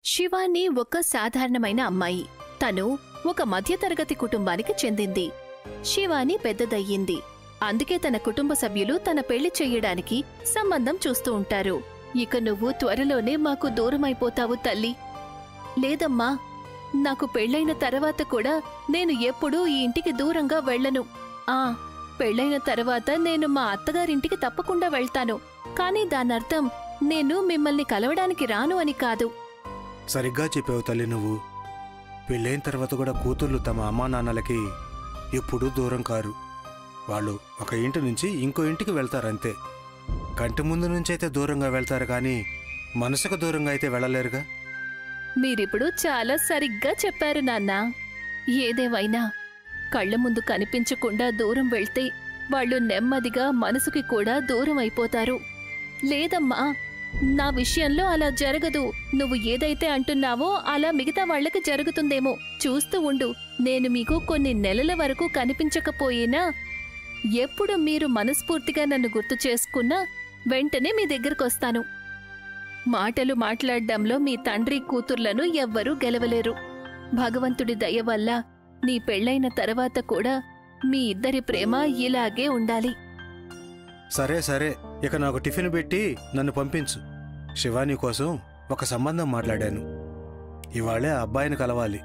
శివాని ఒక సాధారణమైన అమ్మాయి తను ఒక మధ్యతరగతి కుటుంబానికి చెందింది శివాని పెద్దదయ్యింది అందుకే తన కుటుంబ సభ్యులు తన పెళ్లి చెయ్యడానికి సంబంధం చూస్తూ ఉంటారు ఇక నువ్వు త్వరలోనే మాకు దూరమైపోతావు తల్లి లేదమ్మా నాకు పెళ్ళైన తర్వాత కూడా నేను ఎప్పుడూ ఈ ఇంటికి దూరంగా వెళ్ళను ఆ పెళ్ళైన తర్వాత నేను మా అత్తగారింటికి తప్పకుండా వెళ్తాను కానీ దానర్థం నేను మిమ్మల్ని కలవడానికి రాను అని కాదు సరిగ్గా చెప్పావు తల్లి నువ్వు పెళ్ళైన తర్వాత కూడా కూతుర్లు తమ అమ్మా నాన్నలకి ఎప్పుడూ దూరం కారు వాళ్ళు ఒక ఇంటి నుంచి ఇంకో ఇంటికి వెళ్తారంతే కంటి ముందు నుంచి అయితే దూరంగా వెళ్తారు కానీ మనసుకు దూరంగా అయితే వెళ్ళలేరుగా మీరిప్పుడు చాలా సరిగ్గా చెప్పారు నాన్న ఏదేవైనా కళ్ళ ముందు కనిపించకుండా దూరం వెళ్తే వాళ్ళు నెమ్మదిగా మనసుకి కూడా దూరం అయిపోతారు లేదమ్మా నా విషయంలో అలా జరగదు నువ్వు ఏదైతే అంటున్నావో అలా మిగతా వాళ్ళకి జరుగుతుందేమో చూస్తూ ఉండు నేను మీకు కొన్ని నెలల వరకు కనిపించకపోయినా ఎప్పుడు మీరు మనస్ఫూర్తిగా నన్ను గుర్తు చేసుకున్నా వెంటనే మీ దగ్గరకొస్తాను మాటలు మాట్లాడ్డంలో మీ తండ్రి కూతుర్లను ఎవ్వరూ గెలవలేరు భగవంతుడి దయ వల్ల నీ పెళ్ళైన తర్వాత కూడా మీ ఇద్దరి ప్రేమ ఇలాగే ఉండాలి సరే సరే ఇక నాకు టిఫిన్ పెట్టి నన్ను పంపించు శివాని కోసం ఒక సంబంధం మాట్లాడాను ఇవాళే ఆ అబ్బాయిని కలవాలి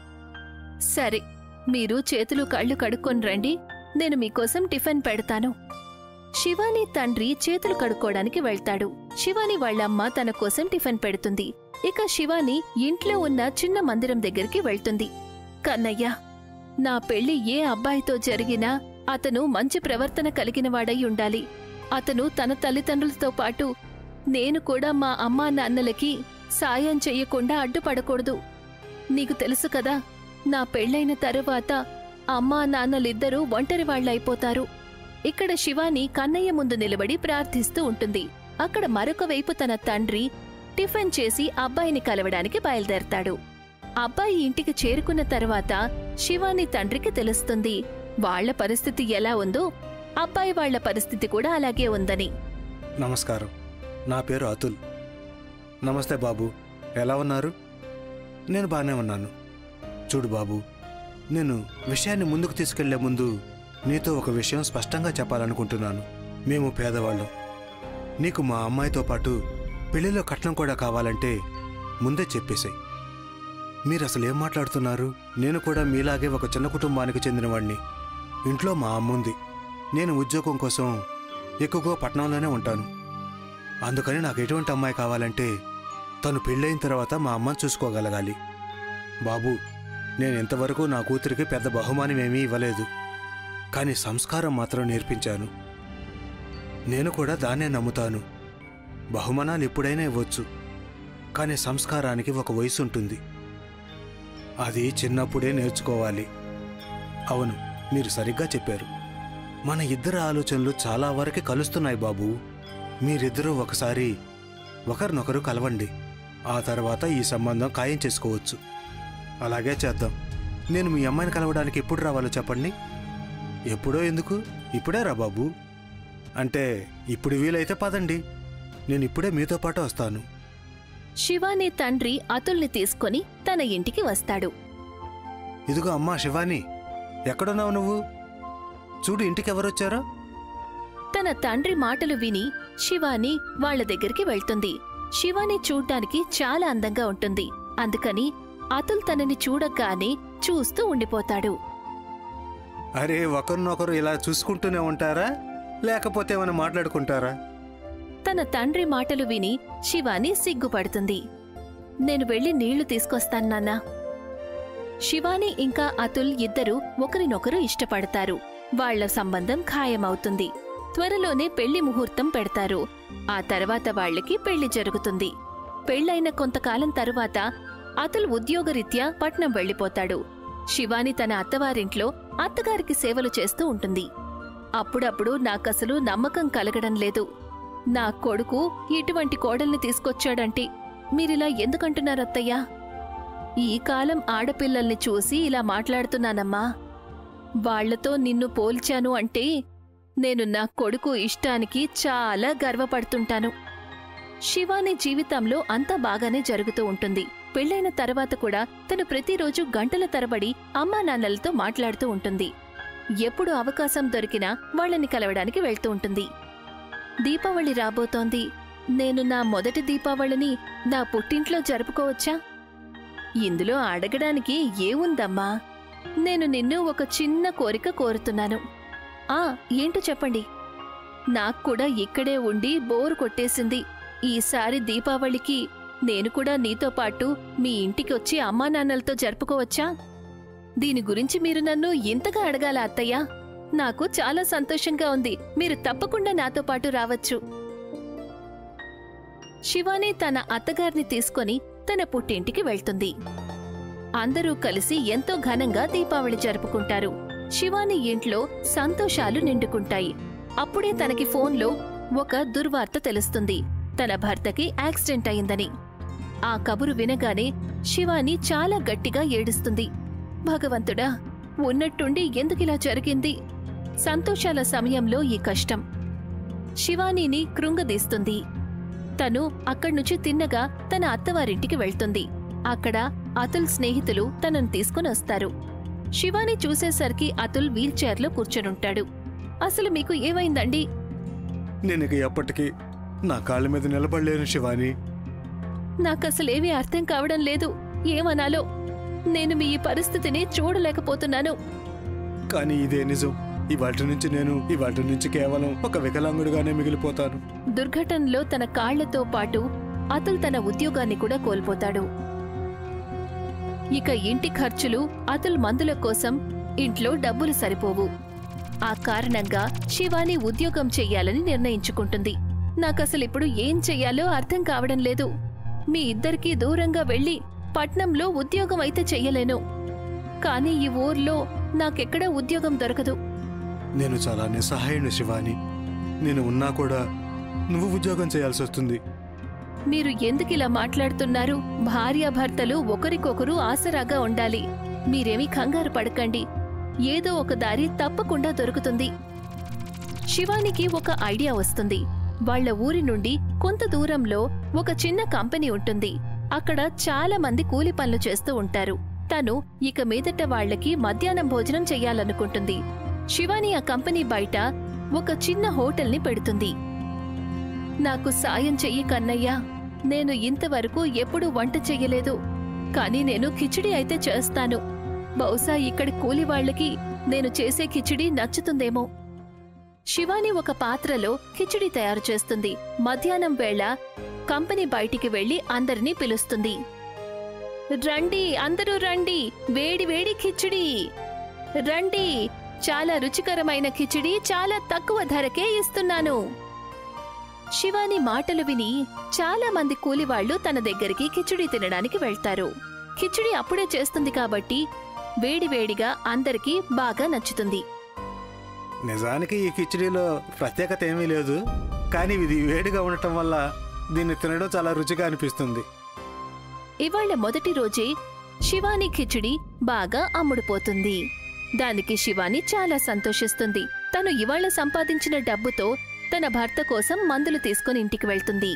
సరే మీరు చేతులు కళ్ళు కడుక్కొని రండి నేను మీకోసం టిఫిన్ పెడతాను శివాని తండ్రి చేతులు కడుక్కోవడానికి వెళ్తాడు శివాని వాళ్ళమ్మ తన కోసం టిఫిన్ పెడుతుంది ఇక శివాని ఇంట్లో ఉన్న చిన్న మందిరం దగ్గరికి వెళ్తుంది కన్నయ్య నా పెళ్లి ఏ అబ్బాయితో జరిగినా అతను మంచి ప్రవర్తన కలిగినవాడై ఉండాలి అతను తన తల్లిదండ్రులతో పాటు నేను కూడా మా అమ్మా నాన్నలకి సాయం చెయ్యకుండా అడ్డుపడకూడదు నీకు తెలుసు కదా నా పెళ్ళైన తరువాత అమ్మా నాన్నలిద్దరూ ఒంటరి వాళ్ళైపోతారు ఇక్కడ శివాని కన్నయ్య ముందు నిలబడి ప్రార్థిస్తూ ఉంటుంది అక్కడ మరొక వైపు తన తండ్రి టిఫిన్ చేసి అబ్బాయిని కలవడానికి బయలుదేరతాడు అబ్బాయి ఇంటికి చేరుకున్న తర్వాత శివాని తండ్రికి తెలుస్తుంది వాళ్ళ పరిస్థితి ఎలా ఉందో అబ్బాయి వాళ్ళ పరిస్థితి కూడా అలాగే ఉందని నమస్కారం నా పేరు అతుల్ నమస్తే బాబు ఎలా ఉన్నారు నేను బాగానే ఉన్నాను చూడు బాబు నేను విషయాన్ని ముందుకు తీసుకెళ్లే ముందు నీతో ఒక విషయం స్పష్టంగా చెప్పాలనుకుంటున్నాను మేము పేదవాళ్ళం నీకు మా అమ్మాయితో పాటు పెళ్లిలో కట్నం కూడా కావాలంటే ముందే చెప్పేశాయి మీరు అసలు ఏం మాట్లాడుతున్నారు నేను కూడా మీలాగే ఒక చిన్న కుటుంబానికి చెందినవాణ్ణి ఇంట్లో మా అమ్మ ఉంది నేను ఉద్యోగం కోసం ఎక్కువగా పట్టణంలోనే ఉంటాను అందుకని నాకు ఎటువంటి అమ్మాయి కావాలంటే తను పెళ్ళైన తర్వాత మా అమ్మని చూసుకోగలగాలి బాబు నేను ఇంతవరకు నా కూతురికి పెద్ద బహుమానం ఏమీ ఇవ్వలేదు కానీ సంస్కారం మాత్రం నేర్పించాను నేను కూడా దాన్నే నమ్ముతాను బహుమానాలు ఎప్పుడైనా ఇవ్వచ్చు కానీ సంస్కారానికి ఒక వయసు ఉంటుంది అది చిన్నప్పుడే నేర్చుకోవాలి అవును మీరు సరిగ్గా చెప్పారు మన ఇద్దరి ఆలోచనలు చాలా వరకు కలుస్తున్నాయి బాబు మీరిద్దరూ ఒకసారి ఒకరినొకరు కలవండి ఆ తర్వాత ఈ సంబంధం ఖాయం చేసుకోవచ్చు అలాగే చేద్దాం నేను మీ అమ్మాయిని కలవడానికి ఎప్పుడు రావాలో చెప్పండి ఎప్పుడో ఎందుకు ఇప్పుడే రా బాబు అంటే ఇప్పుడు వీలైతే పదండి నేను ఇప్పుడే మీతో పాటు వస్తాను శివాని తండ్రి అతుల్ని తీసుకొని తన ఇంటికి వస్తాడు ఇదిగో అమ్మా శివాని ఎక్కడున్నావు నువ్వు చూడు ఇంటికి ఎవరొచ్చారో తన తండ్రి మాటలు విని శివాని వాళ్ళ దగ్గరికి వెళ్తుంది శివాని చూడ్డానికి చాలా అందంగా ఉంటుంది అందుకని అతుల్ తనని చూడగానే చూస్తూ ఉండిపోతాడు అరే ఒకరినొకరు ఇలా చూసుకుంటూనే ఉంటారా లేకపోతే ఏమైనా మాట్లాడుకుంటారా తన తండ్రి మాటలు విని శివాని సిగ్గుపడుతుంది నేను వెళ్లి నీళ్లు తీసుకొస్తాను నాన్నా శివాని ఇంకా అతుల్ ఇద్దరూ ఒకరినొకరు ఇష్టపడతారు వాళ్ళ సంబంధం ఖాయమవుతుంది త్వరలోనే పెళ్లి ముహూర్తం పెడతారు ఆ తర్వాత వాళ్ళకి పెళ్లి జరుగుతుంది పెళ్లైన కొంతకాలం తరువాత అతుల్ ఉద్యోగరీత్యా పట్నం వెళ్లిపోతాడు శివాని తన అత్తవారింట్లో అత్తగారికి సేవలు చేస్తూ ఉంటుంది అప్పుడప్పుడు నాకసలు నమ్మకం కలగడం లేదు నా కొడుకు ఇటువంటి కోడల్ని తీసుకొచ్చాడంటే మీరిలా ఎందుకంటున్నారత్తయ్యా ఈ కాలం ఆడపిల్లల్ని చూసి ఇలా మాట్లాడుతున్నానమ్మా వాళ్లతో నిన్ను పోల్చాను అంటే నేను నా కొడుకు ఇష్టానికి చాలా గర్వపడుతుంటాను శివాని జీవితంలో అంతా బాగానే జరుగుతూ ఉంటుంది పెళ్ళైన తర్వాత కూడా తను ప్రతిరోజు గంటల తరబడి అమ్మా నాన్నలతో మాట్లాడుతూ ఉంటుంది ఎప్పుడు అవకాశం దొరికినా వాళ్ళని కలవడానికి వెళ్తూ ఉంటుంది దీపావళి రాబోతోంది నేను నా మొదటి దీపావళిని నా పుట్టింట్లో జరుపుకోవచ్చా ఇందులో అడగడానికి ఏముందమ్మా నేను నిన్ను ఒక చిన్న కోరిక కోరుతున్నాను ఆ ఏంటో చెప్పండి నాకు కూడా ఇక్కడే ఉండి బోరు కొట్టేసింది ఈసారి దీపావళికి నేను కూడా నీతో పాటు మీ ఇంటికి వచ్చి అమ్మా నాన్నలతో జరుపుకోవచ్చా దీని గురించి మీరు నన్ను ఇంతగా అడగాల అత్తయ్య నాకు చాలా సంతోషంగా ఉంది మీరు తప్పకుండా నాతో పాటు రావచ్చు శివాని తన అత్తగారిని తీసుకొని తన పుట్టింటికి వెళ్తుంది అందరూ కలిసి ఎంతో ఘనంగా దీపావళి జరుపుకుంటారు శివాని ఇంట్లో సంతోషాలు నిండుకుంటాయి అప్పుడే తనకి ఫోన్లో ఒక దుర్వార్త తెలుస్తుంది తన భర్తకి యాక్సిడెంట్ అయిందని ఆ కబురు వినగానే శివాని చాలా గట్టిగా ఏడుస్తుంది భగవంతుడా ఉన్నట్టుండి ఎందుకిలా జరిగింది సంతోషాల సమయంలో ఈ కష్టం శివానీని కృంగదీస్తుంది తను అక్కడ్నుంచి తిన్నగా తన అత్తవారింటికి వెళ్తుంది అక్కడ అతుల్ స్నేహితులు తనను తీసుకుని వస్తారు శివాని చూసేసరికి అతుల్ వీల్చైర్లో కూర్చొనుంటాడు అసలు మీకు ఏమైందండి నేను ఇక ఎప్పటికీ నా కాళ్ళ మీద నిలబడలేను శివాని నాకసలేమీ అర్థం కావడం లేదు ఏమనాలో నేను మీ ఈ పరిస్థితిని చూడలేకపోతున్నాను కానీ ఇదే నిజం ఇవాటి నుంచి నేను ఇవాటి నుంచి కేవలం ఒక వికలాంగుడిగానే మిగిలిపోతాను దుర్ఘటనలో తన కాళ్లతో పాటు అతుల్ తన ఉద్యోగాన్ని కూడా కోల్పోతాడు ఇక ఇంటి ఖర్చులు అతుల్ మందుల కోసం ఇంట్లో డబ్బులు సరిపోవు ఆ కారణంగా శివాని ఉద్యోగం చెయ్యాలని నిర్ణయించుకుంటుంది నాకసలిప్పుడు ఏం చెయ్యాలో అర్థం కావడం లేదు మీ ఇద్దరికీ దూరంగా వెళ్ళి పట్నంలో ఉద్యోగం అయితే చెయ్యలేను కానీ ఈ ఊర్లో నాకెక్కడా ఉద్యోగం దొరకదు నేను చాలా నిస్సహాయుని శివాని నేను ఉన్నా కూడా నువ్వు ఉద్యోగం చేయాల్సి వస్తుంది మీరు ఎందుకిలా మాట్లాడుతున్నారు భార్యాభర్తలు ఒకరికొకరు ఆసరాగా ఉండాలి మీరేమీ కంగారు పడకండి ఏదో ఒక దారి తప్పకుండా దొరుకుతుంది శివానికి ఒక ఐడియా వస్తుంది వాళ్ళ ఊరి నుండి కొంత దూరంలో ఒక చిన్న కంపెనీ ఉంటుంది అక్కడ చాలా మంది కూలి పనులు చేస్తూ ఉంటారు తను ఇక మీదట వాళ్ళకి మధ్యాహ్నం భోజనం చెయ్యాలనుకుంటుంది శివాని ఆ కంపెనీ బయట ఒక చిన్న హోటల్ని పెడుతుంది నాకు సాయం చెయ్యి కన్నయ్యా నేను ఇంతవరకు ఎప్పుడూ వంట చెయ్యలేదు కానీ నేను కిచిడి అయితే చేస్తాను బహుశా ఇక్కడి కూలి వాళ్ళకి నేను చేసే కిచిడి నచ్చుతుందేమో శివాని ఒక పాత్రలో కిచిడి తయారు చేస్తుంది మధ్యాహ్నం వేళ కంపెనీ బయటికి వెళ్లి అందరినీ పిలుస్తుంది రండి అందరూ రండి వేడి వేడి కిచిడి రండి చాలా రుచికరమైన కిచిడి చాలా తక్కువ ధరకే ఇస్తున్నాను శివాని మాటలు విని చాలా మంది కూలివాళ్లు తన దగ్గరికి కిచిడి తినడానికి వెళ్తారు కిచిడి అప్పుడే చేస్తుంది కాబట్టి వేడివేడిగా అందరికీ బాగా నచ్చుతుంది నిజానికి ఈ కిచడీలో ప్రత్యేకత ఏమీ లేదు కానీ ఇది వేడిగా ఉండటం వల్ల దీన్ని తినడం చాలా రుచిగా అనిపిస్తుంది ఇవాళ మొదటి రోజే శివాని కిచిడి బాగా అమ్ముడుపోతుంది దానికి శివాని చాలా సంతోషిస్తుంది తను ఇవాళ సంపాదించిన డబ్బుతో తన భర్త కోసం మందులు తీసుకుని ఇంటికి వెళ్తుంది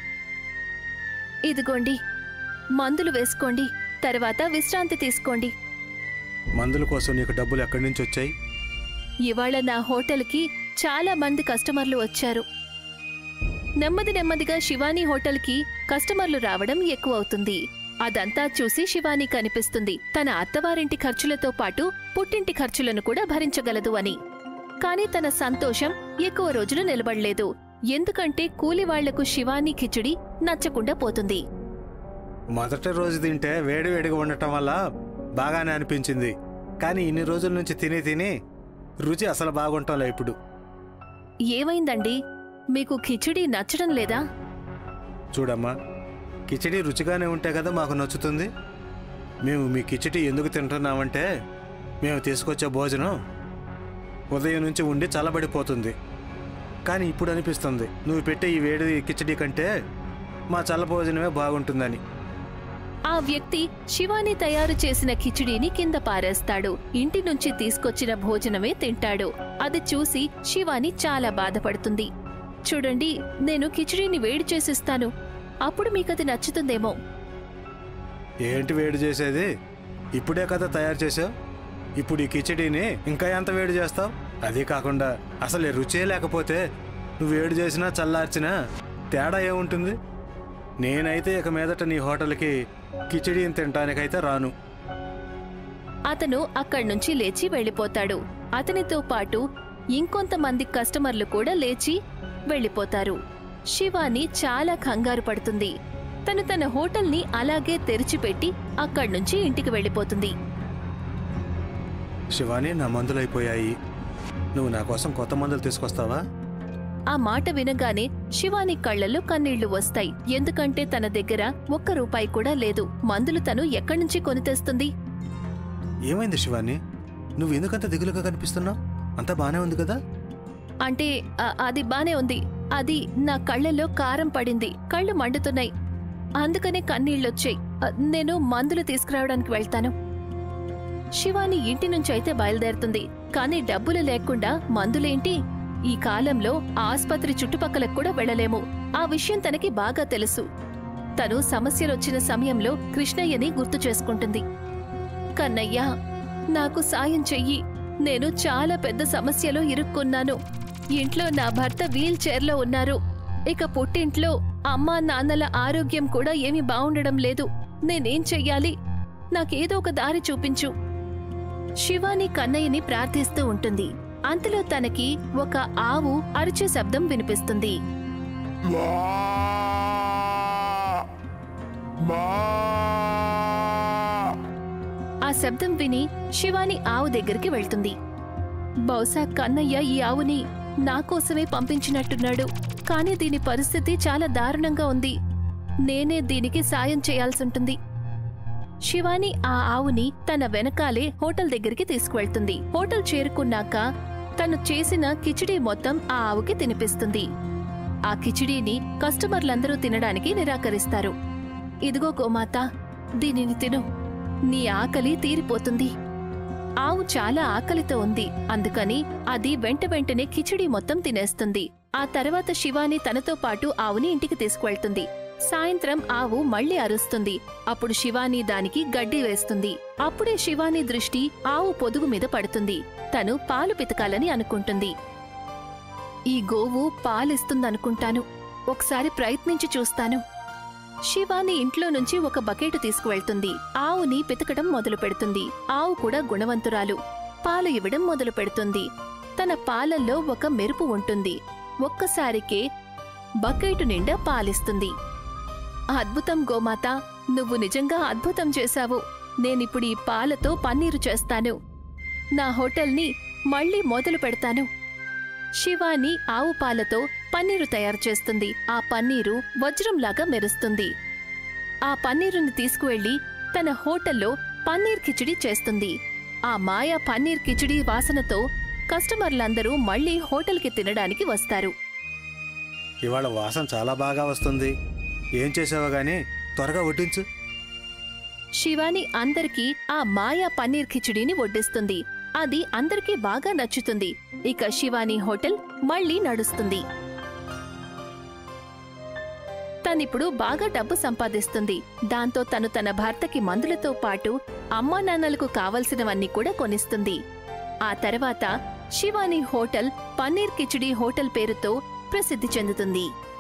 ఇదిగోండి మందులు వేసుకోండి తర్వాత విశ్రాంతి తీసుకోండి మందుల కోసం నీకు డబ్బులు ఎక్కడి నుంచి వచ్చాయి ఇవాళ నా హోటల్కి చాలా మంది కస్టమర్లు వచ్చారు నెమ్మది నెమ్మదిగా శివాని హోటల్కి కస్టమర్లు రావడం ఎక్కువ అవుతుంది అదంతా చూసి శివాని కనిపిస్తుంది తన అత్తవారింటి ఖర్చులతో పాటు పుట్టింటి ఖర్చులను కూడా భరించగలదు అని కాని తన సంతోషం ఎక్కువ రోజులు నిలబడలేదు ఎందుకంటే కూలివాళ్లకు శివాని కిచిడి నచ్చకుండా పోతుంది మొదటి రోజు తింటే వేడివేడిగా ఉండటం వల్ల బాగానే అనిపించింది కానీ ఇన్ని రోజుల నుంచి తిని తిని రుచి అసలు బాగుంటాంలే ఇప్పుడు ఏమైందండి మీకు కిచిడి నచ్చడం లేదా చూడమ్మా కిచడీ రుచిగానే ఉంటే కదా మాకు నచ్చుతుంది మేము మీ కిచడీ ఎందుకు తింటున్నామంటే మేము తీసుకొచ్చే భోజనం ఉదయం నుంచి ఉండి చల్లబడిపోతుంది కానీ ఇప్పుడు అనిపిస్తుంది నువ్వు పెట్టే ఈ వేడి కిచడీ కంటే మా చల్ల భోజనమే బాగుంటుందని ఆ వ్యక్తి శివాని తయారు చేసిన కిచిడీని కింద పారేస్తాడు ఇంటి నుంచి తీసుకొచ్చిన భోజనమే తింటాడు అది చూసి శివాని చాలా బాధపడుతుంది చూడండి నేను కిచిడీని వేడి చేసిస్తాను అప్పుడు మీకది నచ్చుతుందేమో ఏంటి వేడి చేసేది ఇప్పుడే కదా తయారు చేసావు ఇప్పుడు ఈ కిచడీని ఇంకా ఎంత వేడి చేస్తావు అదే కాకుండా అసలు ఈ రుచే లేకపోతే నువ్వు వేడి చేసినా చల్లార్చినా తేడా ఏముంటుంది నేనైతే ఇక మీదట నీ హోటల్కి కిచడీని తినటానికైతే రాను అతను అక్కడి నుంచి లేచి వెళ్ళిపోతాడు అతనితో పాటు ఇంకొంతమంది కస్టమర్లు కూడా లేచి వెళ్ళిపోతారు శివాని చాలా కంగారు పడుతుంది తను తన హోటల్ని అలాగే తెరిచిపెట్టి అక్కడి నుంచి ఇంటికి వెళ్ళిపోతుంది శివాని నా మందులు అయిపోయాయి నువ్వు నా కోసం కొత్త మందులు తీసుకొస్తావా ఆ మాట వినగానే శివాని కళ్ళల్లో కన్నీళ్లు వస్తాయి ఎందుకంటే తన దగ్గర ఒక్క రూపాయి కూడా లేదు మందులు తను ఎక్కడి నుంచి కొని తెస్తుంది ఏమైంది శివాని నువ్వు ఎందుకంత దిగులుగా కనిపిస్తున్నావు అంతా బానే ఉంది కదా అంటే ఆ- అది బానే ఉంది అది నా కళ్ళల్లో కారం పడింది కళ్ళు మండుతున్నాయి అందుకనే కన్నీళ్ళొచ్చాయి ఆ, నేను మందులు తీసుకురావడానికి వెళ్తాను శివాని ఇంటి నుంచి అయితే బయలుదేరుతుంది కానీ డబ్బులు లేకుండా మందులేంటి ఈ కాలంలో ఆస్పత్రి చుట్టుపక్కలకు కూడా వెళ్ళలేము ఆ విషయం తనకి బాగా తెలుసు తను సమస్యలొచ్చిన సమయంలో కృష్ణయ్యని గుర్తు చేసుకుంటుంది కన్నయ్య నాకు సాయం చెయ్యి నేను చాలా పెద్ద సమస్యలో ఇరుక్కున్నాను ఇంట్లో నా భర్త వీల్ చైర్లో ఉన్నారు ఇక పుట్టింట్లో అమ్మా నాన్నల ఆరోగ్యం కూడా ఏమీ బావుండడం లేదు నేనేం చెయ్యాలి నాకేదో ఒక దారి చూపించు శివాని కన్నయ్యని ప్రార్థిస్తూ ఉంటుంది అంతలో తనకి ఒక ఆవు అరిచే శబ్దం వినిపిస్తుంది ఆ శబ్దం విని శివాని ఆవు దగ్గరికి వెళ్తుంది బహుశా కన్నయ్య ఈ ఆవుని నా కోసమే పంపించినట్టున్నాడు కానీ దీని పరిస్థితి చాలా దారుణంగా ఉంది నేనే దీనికి సాయం చేయాల్సుంటుంది శివాని ఆ ఆవుని తన వెనకాలే హోటల్ దగ్గరికి తీసుకువెళ్తుంది హోటల్ చేరుకున్నాక తను చేసిన కిచిడీ మొత్తం ఆ ఆవుకి తినిపిస్తుంది ఆ కిచిడీని కస్టమర్లందరూ తినడానికి నిరాకరిస్తారు ఇదిగో గోమాత దీనిని తిను నీ ఆకలి తీరిపోతుంది ఆవు చాలా ఆకలితో ఉంది అందుకని అది వెంట వెంటనే కిచిడి మొత్తం తినేస్తుంది ఆ తర్వాత శివాని తనతో పాటు ఆవుని ఇంటికి తీసుకువెళ్తుంది సాయంత్రం ఆవు మళ్ళీ అరుస్తుంది అప్పుడు శివాని దానికి గడ్డి వేస్తుంది అప్పుడే శివాని దృష్టి ఆవు పొదుగు మీద పడుతుంది తను పాలు పితకాలని అనుకుంటుంది ఈ గోవు పాలిస్తుందనుకుంటాను ఒకసారి ప్రయత్నించి చూస్తాను శివాని ఇంట్లో నుంచి ఒక బకెట్ తీసుకువెళ్తుంది ఆవుని పితకడం మొదలు పెడుతుంది ఆవు కూడా గుణవంతురాలు పాలు ఇవ్వడం మొదలు పెడుతుంది తన పాలల్లో ఒక మెరుపు ఉంటుంది ఒక్కసారికే బకెట్ నిండా పాలిస్తుంది అద్భుతం గోమాత నువ్వు నిజంగా అద్భుతం చేశావు నేనిప్పుడు ఈ పాలతో పన్నీరు చేస్తాను నా హోటల్ని మళ్ళీ మొదలు పెడతాను శివాని ఆవు పాలతో పన్నీరు తయారు చేస్తుంది ఆ పన్నీరు వజ్రంలాగా మెరుస్తుంది ఆ పన్నీరుని తీసుకువెళ్లి తన హోటల్లో పన్నీర్ కిచిడి చేస్తుంది ఆ మాయా పన్నీర్ కిచిడి వాసనతో కస్టమర్లందరూ మళ్ళీ హోటల్కి తినడానికి వస్తారు ఇవాళ వాసన చాలా బాగా వస్తుంది ఏం చేసావో గానీ త్వరగా వడ్డించు శివాని అందరికీ ఆ మాయా పన్నీర్ కిచిడీని వడ్డిస్తుంది అది అందరికీ బాగా నచ్చుతుంది ఇక శివాని హోటల్ మళ్ళీ నడుస్తుంది తనిప్పుడు బాగా డబ్బు సంపాదిస్తుంది దాంతో తను తన భర్తకి మందులతో పాటు అమ్మా నాన్నలకు కావలసినవన్నీ కూడా కొనిస్తుంది ఆ తర్వాత శివాని హోటల్ పన్నీర్ కిచిడి హోటల్ పేరుతో ప్రసిద్ధి చెందుతుంది